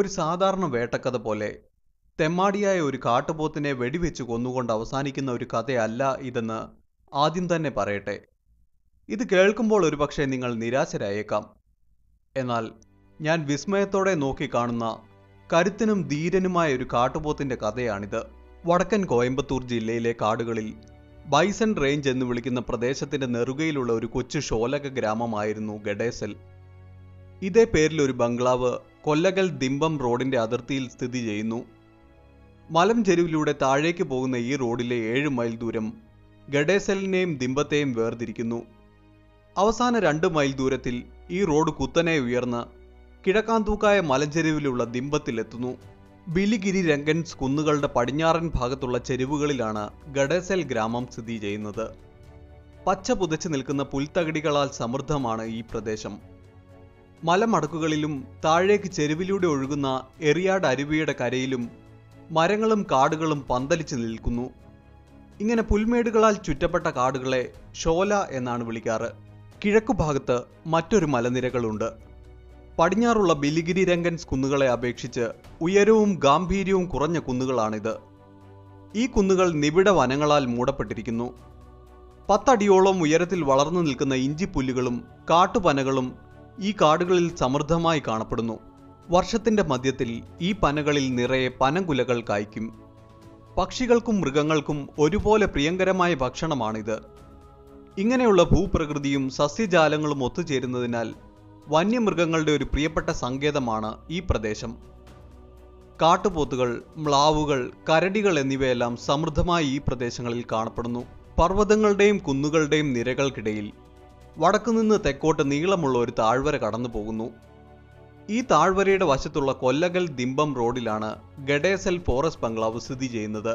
ഒരു സാധാരണ വേട്ടക്കഥ പോലെ തെമ്മാടിയായ ഒരു കാട്ടുപോത്തിനെ വെടിവെച്ച് കൊന്നുകൊണ്ട് അവസാനിക്കുന്ന ഒരു കഥയല്ല ഇതെന്ന് ആദ്യം തന്നെ പറയട്ടെ ഇത് കേൾക്കുമ്പോൾ ഒരുപക്ഷെ നിങ്ങൾ നിരാശരായേക്കാം എന്നാൽ ഞാൻ വിസ്മയത്തോടെ നോക്കിക്കാണുന്ന കരുത്തനും ധീരനുമായ ഒരു കാട്ടുപോത്തിന്റെ കഥയാണിത് വടക്കൻ കോയമ്പത്തൂർ ജില്ലയിലെ കാടുകളിൽ ബൈസൺ റേഞ്ച് എന്ന് വിളിക്കുന്ന പ്രദേശത്തിന്റെ നെറുകയിലുള്ള ഒരു കൊച്ചു ഷോലക ഗ്രാമമായിരുന്നു ഗഡേസൽ ഇതേ പേരിൽ ഒരു ബംഗ്ലാവ് കൊല്ലകൽ ദിമ്പം റോഡിന്റെ അതിർത്തിയിൽ സ്ഥിതി ചെയ്യുന്നു മലം ചെരുവിലൂടെ താഴേക്ക് പോകുന്ന ഈ റോഡിലെ ഏഴ് മൈൽ ദൂരം ഗഡേസലിനെയും ദിമ്പത്തെയും വേർതിരിക്കുന്നു അവസാന രണ്ട് മൈൽ ദൂരത്തിൽ ഈ റോഡ് കുത്തനെ ഉയർന്ന് കിഴക്കാന്തൂക്കായ മലഞ്ചെരുവിലുള്ള ദിമ്പത്തിലെത്തുന്നു ബിലിഗിരി രംഗൻസ് കുന്നുകളുടെ പടിഞ്ഞാറൻ ഭാഗത്തുള്ള ചെരുവുകളിലാണ് ഗഡേസൽ ഗ്രാമം സ്ഥിതി ചെയ്യുന്നത് പച്ച പുതച്ചു നിൽക്കുന്ന പുൽത്തകിടികളാൽ സമൃദ്ധമാണ് ഈ പ്രദേശം മലമടക്കുകളിലും താഴേക്ക് ചെരുവിലൂടെ ഒഴുകുന്ന എറിയാട് അരുവിയുടെ കരയിലും മരങ്ങളും കാടുകളും പന്തലിച്ച് നിൽക്കുന്നു ഇങ്ങനെ പുൽമേടുകളാൽ ചുറ്റപ്പെട്ട കാടുകളെ ഷോല എന്നാണ് വിളിക്കാറ് കിഴക്കുഭാഗത്ത് മറ്റൊരു മലനിരകളുണ്ട് പടിഞ്ഞാറുള്ള ബിലിഗിരി രംഗൻസ് കുന്നുകളെ അപേക്ഷിച്ച് ഉയരവും ഗാംഭീര്യവും കുറഞ്ഞ കുന്നുകളാണിത് ഈ കുന്നുകൾ നിബിഡ വനങ്ങളാൽ മൂടപ്പെട്ടിരിക്കുന്നു പത്തടിയോളം ഉയരത്തിൽ വളർന്നു നിൽക്കുന്ന ഇഞ്ചിപ്പുല്ലുകളും കാട്ടുപനകളും ഈ കാടുകളിൽ സമൃദ്ധമായി കാണപ്പെടുന്നു വർഷത്തിന്റെ മധ്യത്തിൽ ഈ പനകളിൽ നിറയെ പനങ്കുലകൾ കായ്ക്കും പക്ഷികൾക്കും മൃഗങ്ങൾക്കും ഒരുപോലെ പ്രിയങ്കരമായ ഭക്ഷണമാണിത് ഇങ്ങനെയുള്ള ഭൂപ്രകൃതിയും സസ്യജാലങ്ങളും ഒത്തുചേരുന്നതിനാൽ വന്യമൃഗങ്ങളുടെ ഒരു പ്രിയപ്പെട്ട സങ്കേതമാണ് ഈ പ്രദേശം കാട്ടുപോത്തുകൾ മ്ലാവുകൾ കരടികൾ എന്നിവയെല്ലാം സമൃദ്ധമായി ഈ പ്രദേശങ്ങളിൽ കാണപ്പെടുന്നു പർവ്വതങ്ങളുടെയും കുന്നുകളുടെയും നിരകൾക്കിടയിൽ വടക്കുനിന്ന് തെക്കോട്ട് നീളമുള്ള ഒരു താഴ്വര കടന്നു പോകുന്നു ഈ താഴ്വരയുടെ വശത്തുള്ള കൊല്ലകൽ ദിമ്പം റോഡിലാണ് ഗഡേസൽ ഫോറസ്റ്റ് ബംഗ്ലാവ് സ്ഥിതി ചെയ്യുന്നത്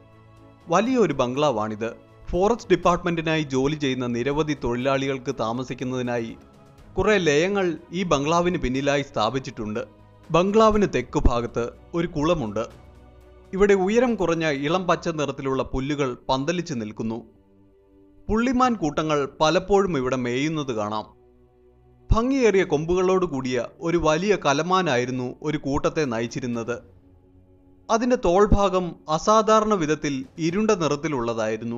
വലിയൊരു ബംഗ്ലാവാണിത് ഫോറസ്റ്റ് ഡിപ്പാർട്ട്മെന്റിനായി ജോലി ചെയ്യുന്ന നിരവധി തൊഴിലാളികൾക്ക് താമസിക്കുന്നതിനായി കുറെ ലയങ്ങൾ ഈ ബംഗ്ലാവിന് പിന്നിലായി സ്ഥാപിച്ചിട്ടുണ്ട് ബംഗ്ലാവിന് തെക്കു ഭാഗത്ത് ഒരു കുളമുണ്ട് ഇവിടെ ഉയരം കുറഞ്ഞ ഇളം പച്ച നിറത്തിലുള്ള പുല്ലുകൾ പന്തലിച്ച് നിൽക്കുന്നു പുള്ളിമാൻ കൂട്ടങ്ങൾ പലപ്പോഴും ഇവിടെ മേയുന്നത് കാണാം ഭംഗിയേറിയ കൊമ്പുകളോട് കൂടിയ ഒരു വലിയ കലമാനായിരുന്നു ഒരു കൂട്ടത്തെ നയിച്ചിരുന്നത് അതിന്റെ തോൾഭാഗം അസാധാരണ വിധത്തിൽ ഇരുണ്ട നിറത്തിലുള്ളതായിരുന്നു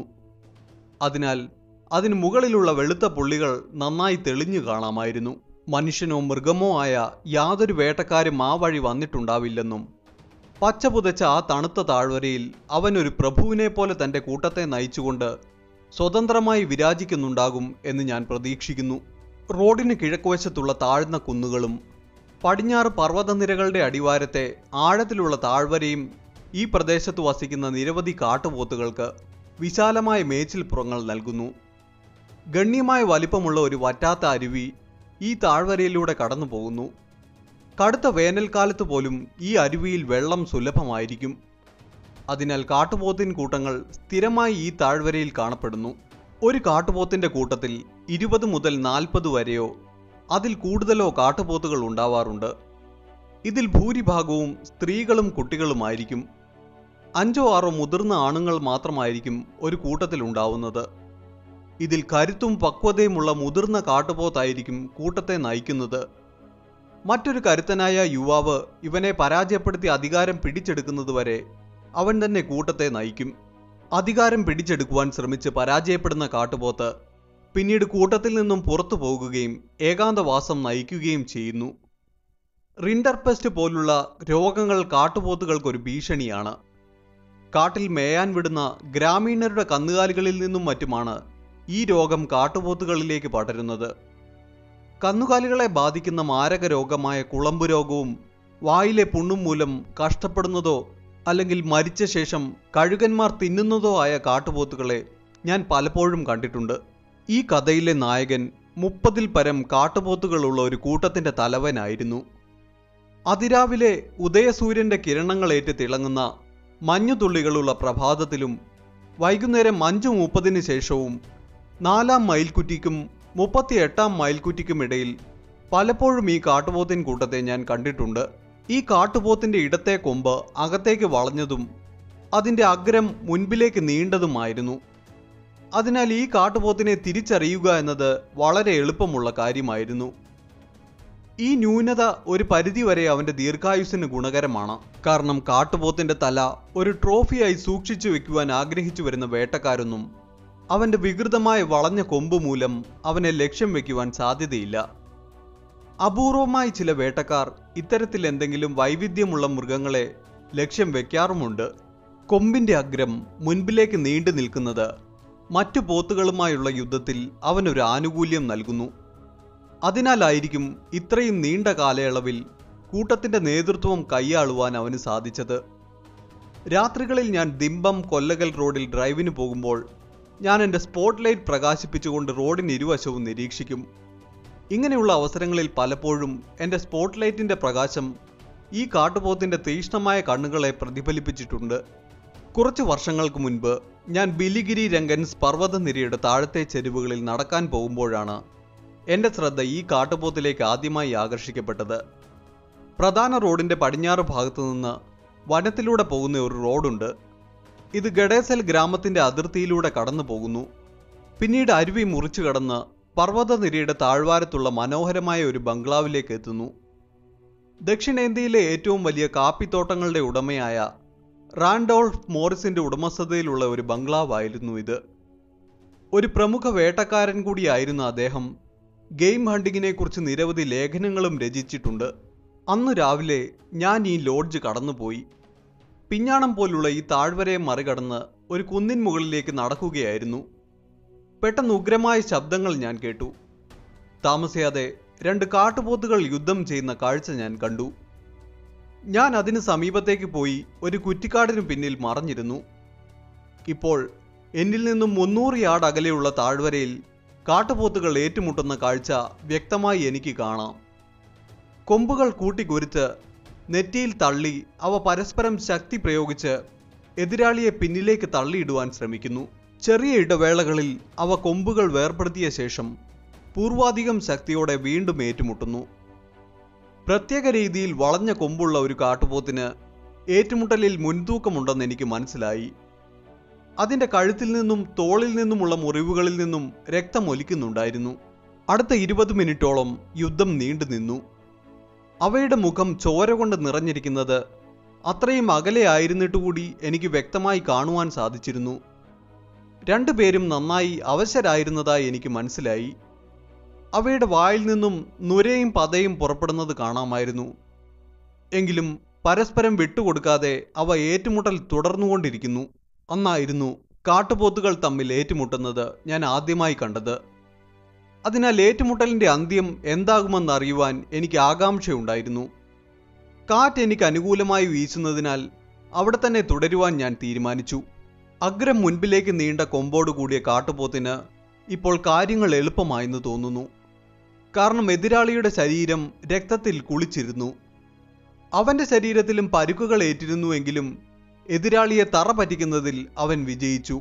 അതിനാൽ അതിന് മുകളിലുള്ള വെളുത്ത പുള്ളികൾ നന്നായി തെളിഞ്ഞു കാണാമായിരുന്നു മനുഷ്യനോ മൃഗമോ ആയ യാതൊരു വേട്ടക്കാരും ആ വഴി വന്നിട്ടുണ്ടാവില്ലെന്നും പച്ച പുതച്ച ആ തണുത്ത താഴ്വരയിൽ അവൻ ഒരു പ്രഭുവിനെ പോലെ തന്റെ കൂട്ടത്തെ നയിച്ചുകൊണ്ട് സ്വതന്ത്രമായി വിരാജിക്കുന്നുണ്ടാകും എന്ന് ഞാൻ പ്രതീക്ഷിക്കുന്നു റോഡിന് കിഴക്കുവശത്തുള്ള താഴ്ന്ന കുന്നുകളും പടിഞ്ഞാറ് പർവ്വതനിരകളുടെ അടിവാരത്തെ ആഴത്തിലുള്ള താഴ്വരയും ഈ പ്രദേശത്ത് വസിക്കുന്ന നിരവധി കാട്ടുപോത്തുകൾക്ക് വിശാലമായ മേച്ചിൽപ്പുറങ്ങൾ നൽകുന്നു ഗണ്യമായ വലിപ്പമുള്ള ഒരു വറ്റാത്ത അരുവി ഈ താഴ്വരയിലൂടെ കടന്നു പോകുന്നു കടുത്ത വേനൽക്കാലത്ത് പോലും ഈ അരുവിയിൽ വെള്ളം സുലഭമായിരിക്കും അതിനാൽ കാട്ടുപോത്തിൻ കൂട്ടങ്ങൾ സ്ഥിരമായി ഈ താഴ്വരയിൽ കാണപ്പെടുന്നു ഒരു കാട്ടുപോത്തിന്റെ കൂട്ടത്തിൽ ഇരുപത് മുതൽ നാൽപ്പത് വരെയോ അതിൽ കൂടുതലോ കാട്ടുപോത്തുകൾ ഉണ്ടാവാറുണ്ട് ഇതിൽ ഭൂരിഭാഗവും സ്ത്രീകളും കുട്ടികളുമായിരിക്കും അഞ്ചോ ആറോ മുതിർന്ന ആണുങ്ങൾ മാത്രമായിരിക്കും ഒരു കൂട്ടത്തിൽ ഉണ്ടാവുന്നത് ഇതിൽ കരുത്തും പക്വതയുമുള്ള മുതിർന്ന കാട്ടുപോത്തായിരിക്കും കൂട്ടത്തെ നയിക്കുന്നത് മറ്റൊരു കരുത്തനായ യുവാവ് ഇവനെ പരാജയപ്പെടുത്തി അധികാരം പിടിച്ചെടുക്കുന്നതുവരെ അവൻ തന്നെ കൂട്ടത്തെ നയിക്കും അധികാരം പിടിച്ചെടുക്കുവാൻ ശ്രമിച്ച് പരാജയപ്പെടുന്ന കാട്ടുപോത്ത് പിന്നീട് കൂട്ടത്തിൽ നിന്നും പുറത്തു പോകുകയും ഏകാന്തവാസം നയിക്കുകയും ചെയ്യുന്നു റിൻഡർപെസ്റ്റ് പോലുള്ള രോഗങ്ങൾ കാട്ടുപോത്തുകൾക്കൊരു ഭീഷണിയാണ് കാട്ടിൽ മേയാൻ വിടുന്ന ഗ്രാമീണരുടെ കന്നുകാലികളിൽ നിന്നും മറ്റുമാണ് ഈ രോഗം കാട്ടുപോത്തുകളിലേക്ക് പടരുന്നത് കന്നുകാലികളെ ബാധിക്കുന്ന മാരക രോഗമായ കുളമ്പ് രോഗവും വായിലെ പുണ്ണും മൂലം കഷ്ടപ്പെടുന്നതോ അല്ലെങ്കിൽ മരിച്ച ശേഷം കഴുകന്മാർ തിന്നുന്നതോ ആയ കാട്ടുപോത്തുകളെ ഞാൻ പലപ്പോഴും കണ്ടിട്ടുണ്ട് ഈ കഥയിലെ നായകൻ മുപ്പതിൽ പരം കാട്ടുപോത്തുകളുള്ള ഒരു കൂട്ടത്തിന്റെ തലവനായിരുന്നു അതിരാവിലെ ഉദയസൂര്യന്റെ കിരണങ്ങളേറ്റ് തിളങ്ങുന്ന മഞ്ഞുതുള്ളികളുള്ള പ്രഭാതത്തിലും വൈകുന്നേരം അഞ്ചു മുപ്പതിന് ശേഷവും നാലാം മൈൽക്കുറ്റിക്കും മുപ്പത്തി എട്ടാം മൈൽക്കുറ്റിക്കും ഇടയിൽ പലപ്പോഴും ഈ കാട്ടുപോത്തിൻ കൂട്ടത്തെ ഞാൻ കണ്ടിട്ടുണ്ട് ഈ കാട്ടുപോത്തിന്റെ ഇടത്തെ കൊമ്പ് അകത്തേക്ക് വളഞ്ഞതും അതിന്റെ അഗ്രം മുൻപിലേക്ക് നീണ്ടതുമായിരുന്നു അതിനാൽ ഈ കാട്ടുപോത്തിനെ തിരിച്ചറിയുക എന്നത് വളരെ എളുപ്പമുള്ള കാര്യമായിരുന്നു ഈ ന്യൂനത ഒരു പരിധിവരെ അവന്റെ ദീർഘായുസ്സിന് ഗുണകരമാണ് കാരണം കാട്ടുപോത്തിന്റെ തല ഒരു ട്രോഫിയായി സൂക്ഷിച്ചു വെക്കുവാൻ ആഗ്രഹിച്ചു വരുന്ന വേട്ടക്കാരൊന്നും അവന്റെ വികൃതമായ വളഞ്ഞ കൊമ്പ് മൂലം അവനെ ലക്ഷ്യം വെക്കുവാൻ സാധ്യതയില്ല അപൂർവമായി ചില വേട്ടക്കാർ ഇത്തരത്തിൽ എന്തെങ്കിലും വൈവിധ്യമുള്ള മൃഗങ്ങളെ ലക്ഷ്യം വെക്കാറുമുണ്ട് കൊമ്പിന്റെ അഗ്രം മുൻപിലേക്ക് നീണ്ടു നിൽക്കുന്നത് മറ്റു പോത്തുകളുമായുള്ള യുദ്ധത്തിൽ അവനൊരു ആനുകൂല്യം നൽകുന്നു അതിനാലായിരിക്കും ഇത്രയും നീണ്ട കാലയളവിൽ കൂട്ടത്തിന്റെ നേതൃത്വം കൈയാളുവാൻ അവന് സാധിച്ചത് രാത്രികളിൽ ഞാൻ ദിമ്പം കൊല്ലകൽ റോഡിൽ ഡ്രൈവിന് പോകുമ്പോൾ ഞാൻ എൻ്റെ സ്പോട്ട് ലൈറ്റ് പ്രകാശിപ്പിച്ചുകൊണ്ട് റോഡിന് ഇരുവശവും നിരീക്ഷിക്കും ഇങ്ങനെയുള്ള അവസരങ്ങളിൽ പലപ്പോഴും എൻ്റെ സ്പോട്ട് ലൈറ്റിൻ്റെ പ്രകാശം ഈ കാട്ടുപോത്തിൻ്റെ തീക്ഷ്ണമായ കണ്ണുകളെ പ്രതിഫലിപ്പിച്ചിട്ടുണ്ട് കുറച്ച് വർഷങ്ങൾക്ക് മുൻപ് ഞാൻ ബിലിഗിരി രംഗൻസ് പർവ്വതനിരയുടെ താഴത്തെ ചെരുവുകളിൽ നടക്കാൻ പോകുമ്പോഴാണ് എൻ്റെ ശ്രദ്ധ ഈ കാട്ടുപോത്തിലേക്ക് ആദ്യമായി ആകർഷിക്കപ്പെട്ടത് പ്രധാന റോഡിൻ്റെ പടിഞ്ഞാറ് ഭാഗത്തു നിന്ന് വനത്തിലൂടെ പോകുന്ന ഒരു റോഡുണ്ട് ഇത് ഗഡേസൽ ഗ്രാമത്തിന്റെ അതിർത്തിയിലൂടെ കടന്നു പോകുന്നു പിന്നീട് അരുവി മുറിച്ചു കടന്ന് പർവ്വതനിരയുടെ താഴ്വാരത്തുള്ള മനോഹരമായ ഒരു ബംഗ്ലാവിലേക്ക് എത്തുന്നു ദക്ഷിണേന്ത്യയിലെ ഏറ്റവും വലിയ കാപ്പിത്തോട്ടങ്ങളുടെ ഉടമയായ റാൻഡോൾഫ് മോറിസിന്റെ ഉടമസ്ഥതയിലുള്ള ഒരു ബംഗ്ലാവായിരുന്നു ഇത് ഒരു പ്രമുഖ വേട്ടക്കാരൻ കൂടിയായിരുന്ന അദ്ദേഹം ഗെയിം ഹണ്ടിങ്ങിനെ കുറിച്ച് നിരവധി ലേഖനങ്ങളും രചിച്ചിട്ടുണ്ട് അന്ന് രാവിലെ ഞാൻ ഈ ലോഡ്ജ് കടന്നുപോയി പിഞ്ഞാണം പോലുള്ള ഈ താഴ്വരയെ മറികടന്ന് ഒരു കുന്നിൻ മുകളിലേക്ക് നടക്കുകയായിരുന്നു പെട്ടെന്ന് ഉഗ്രമായ ശബ്ദങ്ങൾ ഞാൻ കേട്ടു താമസിയാതെ രണ്ട് കാട്ടുപോത്തുകൾ യുദ്ധം ചെയ്യുന്ന കാഴ്ച ഞാൻ കണ്ടു ഞാൻ അതിന് സമീപത്തേക്ക് പോയി ഒരു കുറ്റിക്കാടിന് പിന്നിൽ മറഞ്ഞിരുന്നു ഇപ്പോൾ എന്നിൽ നിന്നും മുന്നൂറ് യാർഡ് അകലെയുള്ള താഴ്വരയിൽ കാട്ടുപോത്തുകൾ ഏറ്റുമുട്ടുന്ന കാഴ്ച വ്യക്തമായി എനിക്ക് കാണാം കൊമ്പുകൾ കൂട്ടിക്കുരുത്ത് നെറ്റിയിൽ തള്ളി അവ പരസ്പരം ശക്തി പ്രയോഗിച്ച് എതിരാളിയെ പിന്നിലേക്ക് തള്ളിയിടുവാൻ ശ്രമിക്കുന്നു ചെറിയ ഇടവേളകളിൽ അവ കൊമ്പുകൾ വേർപെടുത്തിയ ശേഷം പൂർവാധികം ശക്തിയോടെ വീണ്ടും ഏറ്റുമുട്ടുന്നു പ്രത്യേക രീതിയിൽ വളഞ്ഞ കൊമ്പുള്ള ഒരു കാട്ടുപോത്തിന് ഏറ്റുമുട്ടലിൽ മുൻതൂക്കമുണ്ടെന്ന് എനിക്ക് മനസ്സിലായി അതിന്റെ കഴുത്തിൽ നിന്നും തോളിൽ നിന്നുമുള്ള മുറിവുകളിൽ നിന്നും രക്തം ഒലിക്കുന്നുണ്ടായിരുന്നു അടുത്ത ഇരുപത് മിനിറ്റോളം യുദ്ധം നീണ്ടുനിന്നു അവയുടെ മുഖം ചോര കൊണ്ട് നിറഞ്ഞിരിക്കുന്നത് അത്രയും അകലെ ആയിരുന്നിട്ട് കൂടി എനിക്ക് വ്യക്തമായി കാണുവാൻ സാധിച്ചിരുന്നു രണ്ടുപേരും നന്നായി അവശരായിരുന്നതായി എനിക്ക് മനസ്സിലായി അവയുടെ വായിൽ നിന്നും നുരയും പതയും പുറപ്പെടുന്നത് കാണാമായിരുന്നു എങ്കിലും പരസ്പരം വിട്ടുകൊടുക്കാതെ അവ ഏറ്റുമുട്ടൽ തുടർന്നുകൊണ്ടിരിക്കുന്നു അന്നായിരുന്നു കാട്ടുപോത്തുകൾ തമ്മിൽ ഏറ്റുമുട്ടുന്നത് ഞാൻ ആദ്യമായി കണ്ടത് അതിനാൽ ഏറ്റുമുട്ടലിന്റെ അന്ത്യം എന്താകുമെന്ന് അറിയുവാൻ എനിക്ക് ആകാംക്ഷയുണ്ടായിരുന്നു കാറ്റ് എനിക്ക് അനുകൂലമായി വീശുന്നതിനാൽ അവിടെ തന്നെ തുടരുവാൻ ഞാൻ തീരുമാനിച്ചു അഗ്രം മുൻപിലേക്ക് നീണ്ട കൊമ്പോട് കൂടിയ കാട്ടുപോത്തിന് ഇപ്പോൾ കാര്യങ്ങൾ എളുപ്പമായെന്ന് തോന്നുന്നു കാരണം എതിരാളിയുടെ ശരീരം രക്തത്തിൽ കുളിച്ചിരുന്നു അവന്റെ ശരീരത്തിലും പരുക്കുകൾ ഏറ്റിരുന്നുവെങ്കിലും എതിരാളിയെ തറ പറ്റിക്കുന്നതിൽ അവൻ വിജയിച്ചു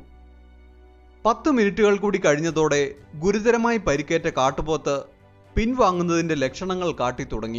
പത്ത് മിനിറ്റുകൾ കൂടി കഴിഞ്ഞതോടെ ഗുരുതരമായി പരിക്കേറ്റ കാട്ടുപോത്ത് പിൻവാങ്ങുന്നതിന്റെ ലക്ഷണങ്ങൾ കാട്ടിത്തുടങ്ങി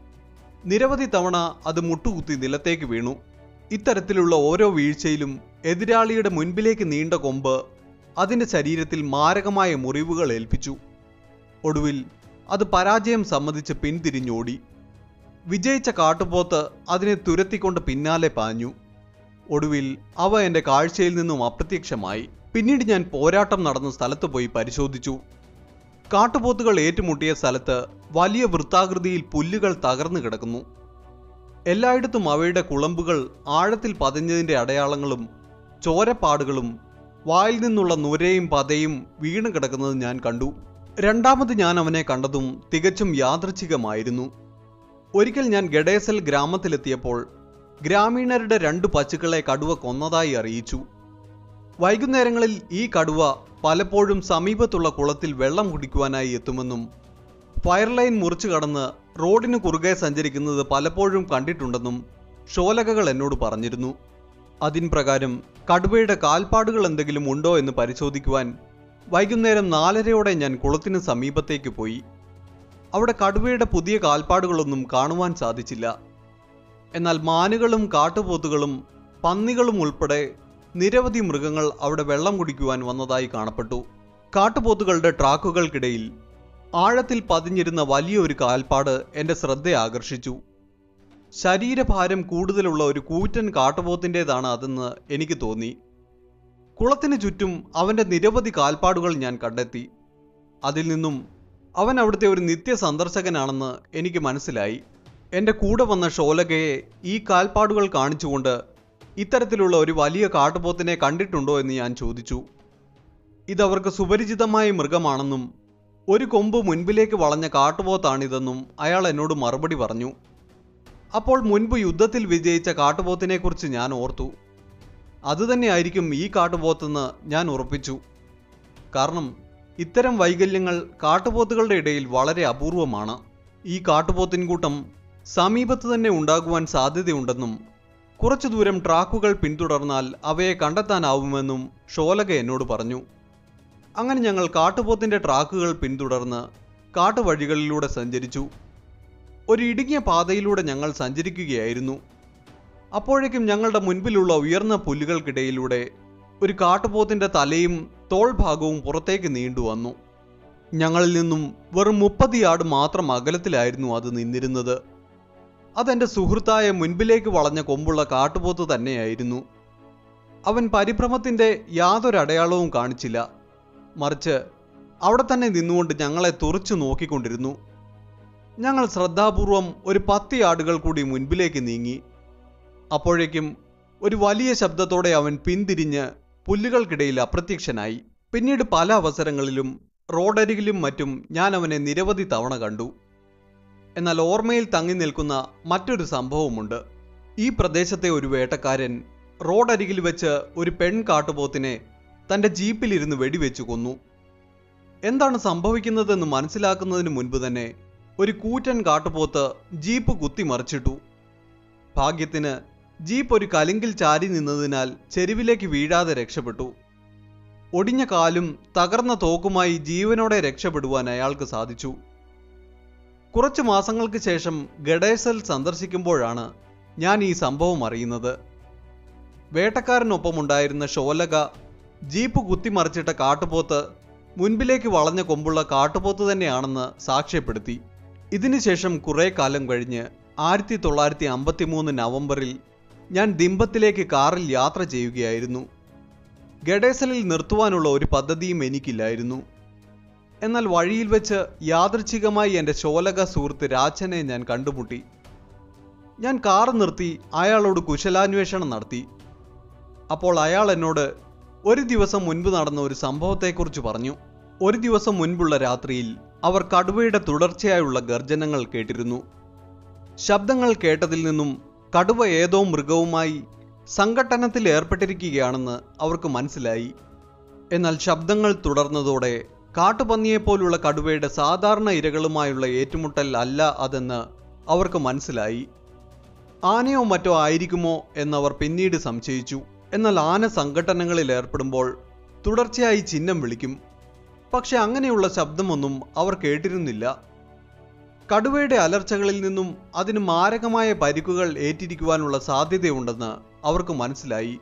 നിരവധി തവണ അത് മുട്ടുകുത്തി നിലത്തേക്ക് വീണു ഇത്തരത്തിലുള്ള ഓരോ വീഴ്ചയിലും എതിരാളിയുടെ മുൻപിലേക്ക് നീണ്ട കൊമ്പ് അതിന്റെ ശരീരത്തിൽ മാരകമായ മുറിവുകൾ ഏൽപ്പിച്ചു ഒടുവിൽ അത് പരാജയം സമ്മതിച്ച് പിന്തിരിഞ്ഞോടി വിജയിച്ച കാട്ടുപോത്ത് അതിനെ തുരത്തിക്കൊണ്ട് പിന്നാലെ പാഞ്ഞു ഒടുവിൽ അവ എൻ്റെ കാഴ്ചയിൽ നിന്നും അപ്രത്യക്ഷമായി പിന്നീട് ഞാൻ പോരാട്ടം നടന്ന സ്ഥലത്ത് പോയി പരിശോധിച്ചു കാട്ടുപോത്തുകൾ ഏറ്റുമുട്ടിയ സ്ഥലത്ത് വലിയ വൃത്താകൃതിയിൽ പുല്ലുകൾ തകർന്നു കിടക്കുന്നു എല്ലായിടത്തും അവയുടെ കുളമ്പുകൾ ആഴത്തിൽ പതിഞ്ഞതിൻ്റെ അടയാളങ്ങളും ചോരപ്പാടുകളും വായിൽ നിന്നുള്ള നുരയും പതയും വീണ് കിടക്കുന്നത് ഞാൻ കണ്ടു രണ്ടാമത് ഞാൻ അവനെ കണ്ടതും തികച്ചും യാദൃച്ഛികമായിരുന്നു ഒരിക്കൽ ഞാൻ ഗഡേസൽ ഗ്രാമത്തിലെത്തിയപ്പോൾ ഗ്രാമീണരുടെ രണ്ട് പശുക്കളെ കടുവ കൊന്നതായി അറിയിച്ചു വൈകുന്നേരങ്ങളിൽ ഈ കടുവ പലപ്പോഴും സമീപത്തുള്ള കുളത്തിൽ വെള്ളം കുടിക്കുവാനായി എത്തുമെന്നും ഫയർലൈൻ മുറിച്ചു കടന്ന് റോഡിന് കുറുകെ സഞ്ചരിക്കുന്നത് പലപ്പോഴും കണ്ടിട്ടുണ്ടെന്നും ഷോലകകൾ എന്നോട് പറഞ്ഞിരുന്നു അതിൻ പ്രകാരം കടുവയുടെ കാൽപ്പാടുകൾ എന്തെങ്കിലും ഉണ്ടോ എന്ന് പരിശോധിക്കുവാൻ വൈകുന്നേരം നാലരയോടെ ഞാൻ കുളത്തിന് സമീപത്തേക്ക് പോയി അവിടെ കടുവയുടെ പുതിയ കാൽപ്പാടുകളൊന്നും കാണുവാൻ സാധിച്ചില്ല എന്നാൽ മാനുകളും കാട്ടുപോത്തുകളും പന്നികളും ഉൾപ്പെടെ നിരവധി മൃഗങ്ങൾ അവിടെ വെള്ളം കുടിക്കുവാൻ വന്നതായി കാണപ്പെട്ടു കാട്ടുപോത്തുകളുടെ ട്രാക്കുകൾക്കിടയിൽ ആഴത്തിൽ പതിഞ്ഞിരുന്ന വലിയൊരു കാൽപ്പാട് എൻ്റെ ശ്രദ്ധ ആകർഷിച്ചു ശരീരഭാരം കൂടുതലുള്ള ഒരു കൂറ്റൻ കാട്ടുപോത്തിൻ്റെതാണ് അതെന്ന് എനിക്ക് തോന്നി കുളത്തിന് ചുറ്റും അവൻ്റെ നിരവധി കാൽപ്പാടുകൾ ഞാൻ കണ്ടെത്തി അതിൽ നിന്നും അവൻ അവിടുത്തെ ഒരു നിത്യ സന്ദർശകനാണെന്ന് എനിക്ക് മനസ്സിലായി എൻ്റെ കൂടെ വന്ന ഷോലകയെ ഈ കാൽപ്പാടുകൾ കാണിച്ചുകൊണ്ട് ഇത്തരത്തിലുള്ള ഒരു വലിയ കാട്ടുപോത്തിനെ കണ്ടിട്ടുണ്ടോ എന്ന് ഞാൻ ചോദിച്ചു ഇതവർക്ക് സുപരിചിതമായ മൃഗമാണെന്നും ഒരു കൊമ്പ് മുൻപിലേക്ക് വളഞ്ഞ കാട്ടുപോത്താണിതെന്നും അയാൾ എന്നോട് മറുപടി പറഞ്ഞു അപ്പോൾ മുൻപ് യുദ്ധത്തിൽ വിജയിച്ച കാട്ടുപോത്തിനെക്കുറിച്ച് ഞാൻ ഓർത്തു അതുതന്നെയായിരിക്കും ഈ കാട്ടുപോത്തെന്ന് ഞാൻ ഉറപ്പിച്ചു കാരണം ഇത്തരം വൈകല്യങ്ങൾ കാട്ടുപോത്തുകളുടെ ഇടയിൽ വളരെ അപൂർവമാണ് ഈ കാട്ടുപോത്തിൻകൂട്ടം സമീപത്ത് തന്നെ ഉണ്ടാകുവാൻ സാധ്യതയുണ്ടെന്നും കുറച്ചു ദൂരം ട്രാക്കുകൾ പിന്തുടർന്നാൽ അവയെ കണ്ടെത്താനാവുമെന്നും ഷോലക എന്നോട് പറഞ്ഞു അങ്ങനെ ഞങ്ങൾ കാട്ടുപോത്തിന്റെ ട്രാക്കുകൾ പിന്തുടർന്ന് കാട്ടുവഴികളിലൂടെ സഞ്ചരിച്ചു ഒരു ഇടുങ്ങിയ പാതയിലൂടെ ഞങ്ങൾ സഞ്ചരിക്കുകയായിരുന്നു അപ്പോഴേക്കും ഞങ്ങളുടെ മുൻപിലുള്ള ഉയർന്ന പുല്ലുകൾക്കിടയിലൂടെ ഒരു കാട്ടുപോത്തിന്റെ തലയും തോൾ ഭാഗവും പുറത്തേക്ക് നീണ്ടുവന്നു ഞങ്ങളിൽ നിന്നും വെറും മുപ്പത് യാർഡ് മാത്രം അകലത്തിലായിരുന്നു അത് നിന്നിരുന്നത് അതെന്റെ സുഹൃത്തായ മുൻപിലേക്ക് വളഞ്ഞ കൊമ്പുള്ള കാട്ടുപോത്ത് തന്നെയായിരുന്നു അവൻ പരിഭ്രമത്തിന്റെ യാതൊരു അടയാളവും കാണിച്ചില്ല മറിച്ച് അവിടെ തന്നെ നിന്നുകൊണ്ട് ഞങ്ങളെ തുറച്ചു നോക്കിക്കൊണ്ടിരുന്നു ഞങ്ങൾ ശ്രദ്ധാപൂർവം ഒരു പത്ത് യാർഡുകൾ കൂടി മുൻപിലേക്ക് നീങ്ങി അപ്പോഴേക്കും ഒരു വലിയ ശബ്ദത്തോടെ അവൻ പിന്തിരിഞ്ഞ് പുല്ലുകൾക്കിടയിൽ അപ്രത്യക്ഷനായി പിന്നീട് പല അവസരങ്ങളിലും റോഡരികിലും മറ്റും ഞാൻ അവനെ നിരവധി തവണ കണ്ടു എന്നാൽ ഓർമ്മയിൽ തങ്ങി നിൽക്കുന്ന മറ്റൊരു സംഭവമുണ്ട് ഈ പ്രദേശത്തെ ഒരു വേട്ടക്കാരൻ റോഡരികിൽ വെച്ച് ഒരു പെൺ കാട്ടുപോത്തിനെ തന്റെ ജീപ്പിലിരുന്ന് വെടിവെച്ചു കൊന്നു എന്താണ് സംഭവിക്കുന്നതെന്ന് മനസ്സിലാക്കുന്നതിന് മുൻപ് തന്നെ ഒരു കൂറ്റൻ കാട്ടുപോത്ത് ജീപ്പ് കുത്തിമറിച്ചിട്ടു ഭാഗ്യത്തിന് ജീപ്പ് ഒരു കലിങ്കിൽ ചാരി നിന്നതിനാൽ ചെരുവിലേക്ക് വീഴാതെ രക്ഷപ്പെട്ടു ഒടിഞ്ഞ കാലും തകർന്ന തോക്കുമായി ജീവനോടെ രക്ഷപ്പെടുവാൻ അയാൾക്ക് സാധിച്ചു കുറച്ച് മാസങ്ങൾക്ക് ശേഷം ഗഡേസൽ സന്ദർശിക്കുമ്പോഴാണ് ഞാൻ ഈ സംഭവം അറിയുന്നത് വേട്ടക്കാരനൊപ്പമുണ്ടായിരുന്ന ഷോലക ജീപ്പ് കുത്തിമറിച്ചിട്ട കാട്ടുപോത്ത് മുൻപിലേക്ക് വളഞ്ഞ കൊമ്പുള്ള കാട്ടുപോത്ത് തന്നെയാണെന്ന് സാക്ഷ്യപ്പെടുത്തി ഇതിനുശേഷം കുറേ കാലം കഴിഞ്ഞ് ആയിരത്തി തൊള്ളായിരത്തി അമ്പത്തി മൂന്ന് നവംബറിൽ ഞാൻ ദിമ്പത്തിലേക്ക് കാറിൽ യാത്ര ചെയ്യുകയായിരുന്നു ഗഡേസലിൽ നിർത്തുവാനുള്ള ഒരു പദ്ധതിയും എനിക്കില്ലായിരുന്നു എന്നാൽ വഴിയിൽ വെച്ച് യാദൃച്ഛികമായി എൻ്റെ ശോലക സുഹൃത്ത് രാജനെ ഞാൻ കണ്ടുമുട്ടി ഞാൻ കാർ നിർത്തി അയാളോട് കുശലാന്വേഷണം നടത്തി അപ്പോൾ അയാൾ എന്നോട് ഒരു ദിവസം മുൻപ് നടന്ന ഒരു സംഭവത്തെക്കുറിച്ച് പറഞ്ഞു ഒരു ദിവസം മുൻപുള്ള രാത്രിയിൽ അവർ കടുവയുടെ തുടർച്ചയായുള്ള ഗർജനങ്ങൾ കേട്ടിരുന്നു ശബ്ദങ്ങൾ കേട്ടതിൽ നിന്നും കടുവ ഏതോ മൃഗവുമായി സംഘട്ടനത്തിൽ ഏർപ്പെട്ടിരിക്കുകയാണെന്ന് അവർക്ക് മനസ്സിലായി എന്നാൽ ശബ്ദങ്ങൾ തുടർന്നതോടെ കാട്ടുപന്നിയെപ്പോലുള്ള കടുവയുടെ സാധാരണ ഇരകളുമായുള്ള ഏറ്റുമുട്ടൽ അല്ല അതെന്ന് അവർക്ക് മനസ്സിലായി ആനയോ മറ്റോ ആയിരിക്കുമോ എന്നവർ പിന്നീട് സംശയിച്ചു എന്നാൽ ആന സംഘട്ടനങ്ങളിൽ ഏർപ്പെടുമ്പോൾ തുടർച്ചയായി ചിഹ്നം വിളിക്കും പക്ഷെ അങ്ങനെയുള്ള ശബ്ദമൊന്നും അവർ കേട്ടിരുന്നില്ല കടുവയുടെ അലർച്ചകളിൽ നിന്നും അതിന് മാരകമായ പരിക്കുകൾ ഏറ്റിരിക്കുവാനുള്ള സാധ്യതയുണ്ടെന്ന് അവർക്ക് മനസ്സിലായി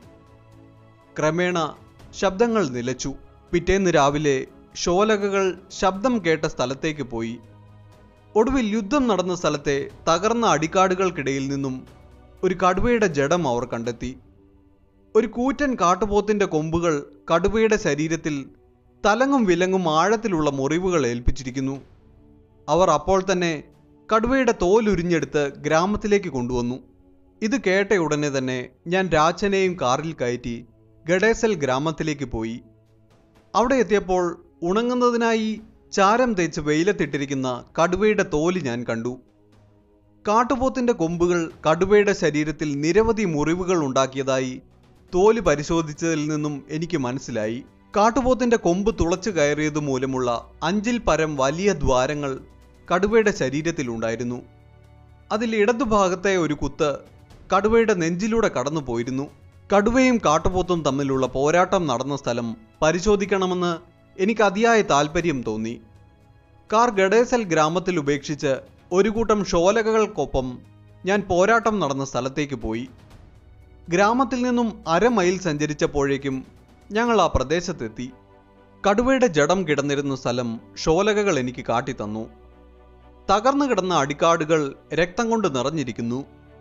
ക്രമേണ ശബ്ദങ്ങൾ നിലച്ചു പിറ്റേന്ന് രാവിലെ ഷോലകകൾ ശബ്ദം കേട്ട സ്ഥലത്തേക്ക് പോയി ഒടുവിൽ യുദ്ധം നടന്ന സ്ഥലത്തെ തകർന്ന അടിക്കാടുകൾക്കിടയിൽ നിന്നും ഒരു കടുവയുടെ ജഡം അവർ കണ്ടെത്തി ഒരു കൂറ്റൻ കാട്ടുപോത്തിന്റെ കൊമ്പുകൾ കടുവയുടെ ശരീരത്തിൽ തലങ്ങും വിലങ്ങും ആഴത്തിലുള്ള മുറിവുകൾ ഏൽപ്പിച്ചിരിക്കുന്നു അവർ അപ്പോൾ തന്നെ കടുവയുടെ തോലുരിഞ്ഞെടുത്ത് ഗ്രാമത്തിലേക്ക് കൊണ്ടുവന്നു ഇത് കേട്ട ഉടനെ തന്നെ ഞാൻ രാജനെയും കാറിൽ കയറ്റി ഗഡേസൽ ഗ്രാമത്തിലേക്ക് പോയി അവിടെ എത്തിയപ്പോൾ ഉണങ്ങുന്നതിനായി ചാരം തേച്ച് വെയിലത്തിട്ടിരിക്കുന്ന കടുവയുടെ തോല് ഞാൻ കണ്ടു കാട്ടുപോത്തിന്റെ കൊമ്പുകൾ കടുവയുടെ ശരീരത്തിൽ നിരവധി മുറിവുകൾ ഉണ്ടാക്കിയതായി തോല് പരിശോധിച്ചതിൽ നിന്നും എനിക്ക് മനസ്സിലായി കാട്ടുപോത്തിന്റെ കൊമ്പ് തുളച്ചു കയറിയത് മൂലമുള്ള അഞ്ചിൽ പരം വലിയ ദ്വാരങ്ങൾ കടുവയുടെ ശരീരത്തിലുണ്ടായിരുന്നു അതിൽ ഇടതുഭാഗത്തെ ഒരു കുത്ത് കടുവയുടെ നെഞ്ചിലൂടെ കടന്നു പോയിരുന്നു കടുവയും കാട്ടുപോത്തും തമ്മിലുള്ള പോരാട്ടം നടന്ന സ്ഥലം പരിശോധിക്കണമെന്ന് എനിക്ക് അതിയായ താല്പര്യം തോന്നി കാർ ഗഡേസൽ ഗ്രാമത്തിൽ ഉപേക്ഷിച്ച് ഒരു കൂട്ടം ഷോലകകൾക്കൊപ്പം ഞാൻ പോരാട്ടം നടന്ന സ്ഥലത്തേക്ക് പോയി ഗ്രാമത്തിൽ നിന്നും അര മൈൽ സഞ്ചരിച്ചപ്പോഴേക്കും ഞങ്ങൾ ആ പ്രദേശത്തെത്തി കടുവയുടെ ജഡം കിടന്നിരുന്ന സ്ഥലം ഷോലകകൾ എനിക്ക് കാട്ടിത്തന്നു തകർന്നു കിടന്ന അടിക്കാടുകൾ രക്തം കൊണ്ട് നിറഞ്ഞിരിക്കുന്നു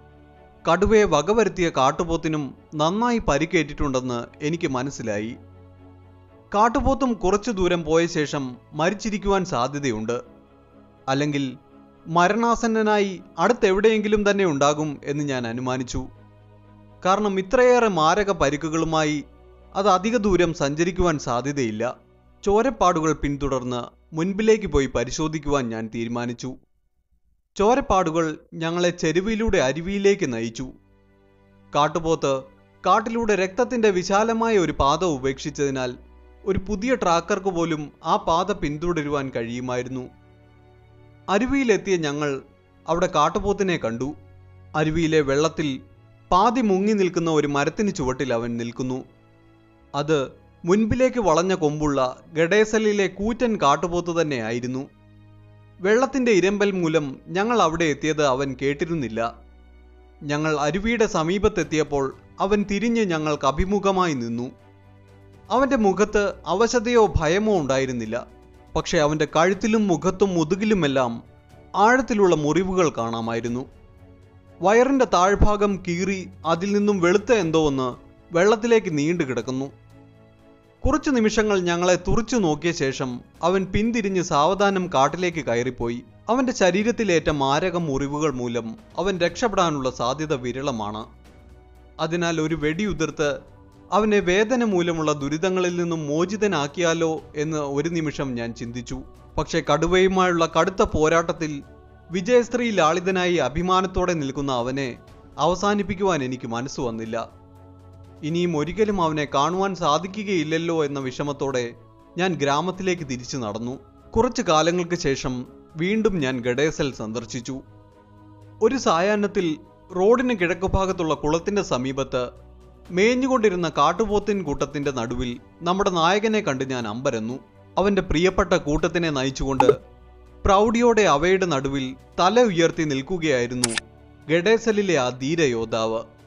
കടുവയെ വകവരുത്തിയ കാട്ടുപോത്തിനും നന്നായി പരിക്കേറ്റിട്ടുണ്ടെന്ന് എനിക്ക് മനസ്സിലായി കാട്ടുപോത്തും കുറച്ചു ദൂരം പോയ ശേഷം മരിച്ചിരിക്കുവാൻ സാധ്യതയുണ്ട് അല്ലെങ്കിൽ മരണാസന്നനായി അടുത്തെവിടെയെങ്കിലും തന്നെ ഉണ്ടാകും എന്ന് ഞാൻ അനുമാനിച്ചു കാരണം ഇത്രയേറെ മാരക പരിക്കുകളുമായി അത് അധിക ദൂരം സഞ്ചരിക്കുവാൻ സാധ്യതയില്ല ചോരപ്പാടുകൾ പിന്തുടർന്ന് മുൻപിലേക്ക് പോയി പരിശോധിക്കുവാൻ ഞാൻ തീരുമാനിച്ചു ചോരപ്പാടുകൾ ഞങ്ങളെ ചെരുവിലൂടെ അരുവിയിലേക്ക് നയിച്ചു കാട്ടുപോത്ത് കാട്ടിലൂടെ രക്തത്തിന്റെ വിശാലമായ ഒരു പാത ഉപേക്ഷിച്ചതിനാൽ ഒരു പുതിയ ട്രാക്കർക്ക് പോലും ആ പാത പിന്തുടരുവാൻ കഴിയുമായിരുന്നു അരുവിയിലെത്തിയ ഞങ്ങൾ അവിടെ കാട്ടുപോത്തിനെ കണ്ടു അരുവിയിലെ വെള്ളത്തിൽ പാതി മുങ്ങി നിൽക്കുന്ന ഒരു മരത്തിന് ചുവട്ടിൽ അവൻ നിൽക്കുന്നു അത് മുൻപിലേക്ക് വളഞ്ഞ കൊമ്പുള്ള ഗഡേസലിലെ കൂറ്റൻ കാട്ടുപോത്ത് തന്നെയായിരുന്നു വെള്ളത്തിന്റെ ഇരമ്പൽ മൂലം ഞങ്ങൾ അവിടെ എത്തിയത് അവൻ കേട്ടിരുന്നില്ല ഞങ്ങൾ അരുവിയുടെ സമീപത്തെത്തിയപ്പോൾ അവൻ തിരിഞ്ഞ് ഞങ്ങൾക്ക് അഭിമുഖമായി നിന്നു അവന്റെ മുഖത്ത് അവശതയോ ഭയമോ ഉണ്ടായിരുന്നില്ല പക്ഷെ അവന്റെ കഴുത്തിലും മുഖത്തും മുതുകിലുമെല്ലാം ആഴത്തിലുള്ള മുറിവുകൾ കാണാമായിരുന്നു വയറിന്റെ താഴ്ഭാഗം കീറി അതിൽ നിന്നും വെളുത്ത എന്തോ ഒന്ന് വെള്ളത്തിലേക്ക് നീണ്ടു കിടക്കുന്നു കുറച്ചു നിമിഷങ്ങൾ ഞങ്ങളെ തുറച്ചു നോക്കിയ ശേഷം അവൻ പിന്തിരിഞ്ഞ് സാവധാനം കാട്ടിലേക്ക് കയറിപ്പോയി അവന്റെ ശരീരത്തിലേറ്റ മാരക മുറിവുകൾ മൂലം അവൻ രക്ഷപ്പെടാനുള്ള സാധ്യത വിരളമാണ് അതിനാൽ ഒരു വെടിയുതിർത്ത് അവനെ വേദന മൂലമുള്ള ദുരിതങ്ങളിൽ നിന്നും മോചിതനാക്കിയാലോ എന്ന് ഒരു നിമിഷം ഞാൻ ചിന്തിച്ചു പക്ഷേ കടുവയുമായുള്ള കടുത്ത പോരാട്ടത്തിൽ വിജയശ്രീ ലാളിതനായി അഭിമാനത്തോടെ നിൽക്കുന്ന അവനെ അവസാനിപ്പിക്കുവാൻ എനിക്ക് മനസ്സ് വന്നില്ല ഇനിയും ഒരിക്കലും അവനെ കാണുവാൻ സാധിക്കുകയില്ലല്ലോ എന്ന വിഷമത്തോടെ ഞാൻ ഗ്രാമത്തിലേക്ക് തിരിച്ചു നടന്നു കുറച്ചു കാലങ്ങൾക്ക് ശേഷം വീണ്ടും ഞാൻ ഗഡേസൽ സന്ദർശിച്ചു ഒരു സായാഹ്നത്തിൽ റോഡിന് കിഴക്കുഭാഗത്തുള്ള കുളത്തിന്റെ സമീപത്ത് മേഞ്ഞുകൊണ്ടിരുന്ന കാട്ടുപോത്തിൻ കൂട്ടത്തിന്റെ നടുവിൽ നമ്മുടെ നായകനെ കണ്ട് ഞാൻ അമ്പരന്നു അവന്റെ പ്രിയപ്പെട്ട കൂട്ടത്തിനെ നയിച്ചുകൊണ്ട് പ്രൗഢിയോടെ അവയുടെ നടുവിൽ തല ഉയർത്തി നിൽക്കുകയായിരുന്നു ഗഡേസലിലെ ആ ധീരയോദ്ധാവ്